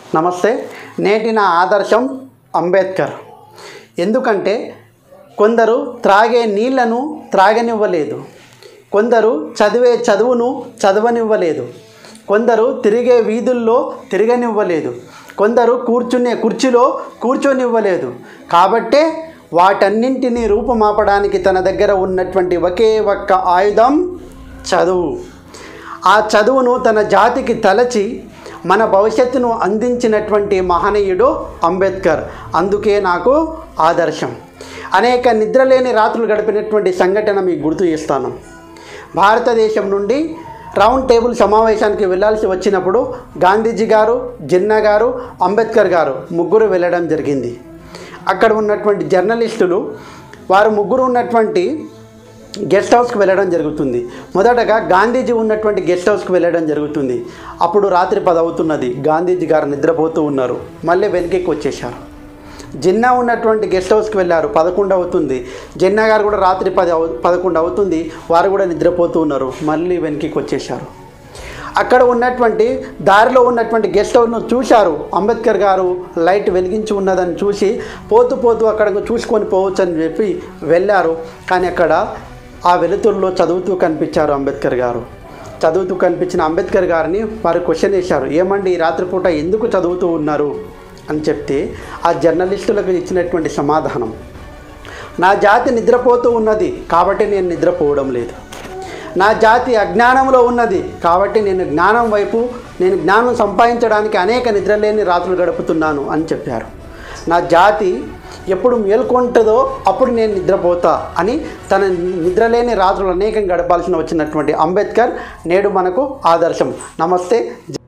నమస్తే నేటి నా ఆదర్శం అంబేద్కర్ ఎందుకంటే కొందరు త్రాగే నీళ్లను త్రాగనివ్వలేదు కొందరు చదివే చదువును చదవనివ్వలేదు కొందరు తిరిగే వీధుల్లో తిరగనివ్వలేదు కొందరు కూర్చునే కుర్చీలో కూర్చొనివ్వలేదు కాబట్టే వాటన్నింటినీ రూపుమాపడానికి తన దగ్గర ఉన్నటువంటి ఒకే ఒక్క ఆయుధం చదువు ఆ చదువును తన జాతికి తలచి మన భవిష్యత్తును అందించినటువంటి మహనీయుడు అంబేద్కర్ అందుకే నాకు ఆదర్శం అనేక నిద్రలేని రాత్రులు గడిపినటువంటి సంఘటన మీకు గుర్తు చేస్తాను భారతదేశం నుండి రౌండ్ టేబుల్ సమావేశానికి వెళ్ళాల్సి వచ్చినప్పుడు గాంధీజీ గారు జిన్నా గారు అంబేద్కర్ గారు ముగ్గురు వెళ్ళడం జరిగింది అక్కడ ఉన్నటువంటి జర్నలిస్టులు వారు ముగ్గురు ఉన్నటువంటి గెస్ట్ హౌస్కి వెళ్ళడం జరుగుతుంది మొదటగా గాంధీజీ ఉన్నటువంటి గెస్ట్ హౌస్కి వెళ్ళడం జరుగుతుంది అప్పుడు రాత్రి పది అవుతున్నది గాంధీజీ గారు నిద్రపోతూ ఉన్నారు మళ్ళీ వెనక్కి వచ్చేశారు జిన్నా ఉన్నటువంటి గెస్ట్ హౌస్కి వెళ్ళారు పదకొండు అవుతుంది జిన్నా గారు కూడా రాత్రి పది అవు పదకొండు అవుతుంది వారు కూడా నిద్రపోతూ ఉన్నారు మళ్ళీ వెనక్కి వచ్చేశారు అక్కడ ఉన్నటువంటి దారిలో ఉన్నటువంటి గెస్ట్ హౌస్ను చూశారు అంబేద్కర్ గారు లైట్ వెలిగించి ఉన్నదని చూసి పోతూ పోతూ అక్కడ చూసుకొని పోవచ్చు అని చెప్పి వెళ్ళారు కానీ అక్కడ ఆ వెలుతురులో చదువుతూ కనిపించారు అంబేద్కర్ గారు చదువుతూ కనిపించిన అంబేద్కర్ గారిని వారు క్వశ్చన్ వేశారు ఏమండి ఈ రాత్రిపూట ఎందుకు చదువుతూ ఉన్నారు అని చెప్తే ఆ జర్నలిస్టులకు ఇచ్చినటువంటి సమాధానం నా జాతి నిద్రపోతూ ఉన్నది కాబట్టి నేను నిద్రపోవడం లేదు నా జాతి అజ్ఞానంలో ఉన్నది కాబట్టి నేను జ్ఞానం వైపు నేను జ్ఞానం సంపాదించడానికి అనేక నిద్రలేని రాత్రులు గడుపుతున్నాను అని చెప్పారు నా జాతి ఎప్పుడు మేల్కొంటుందో అప్పుడు నేను నిద్రపోతా అని తన నిద్రలేని రాత్రులు అనేకం గడపాల్సిన వచ్చినటువంటి అంబేద్కర్ నేడు మనకు ఆదర్శం నమస్తే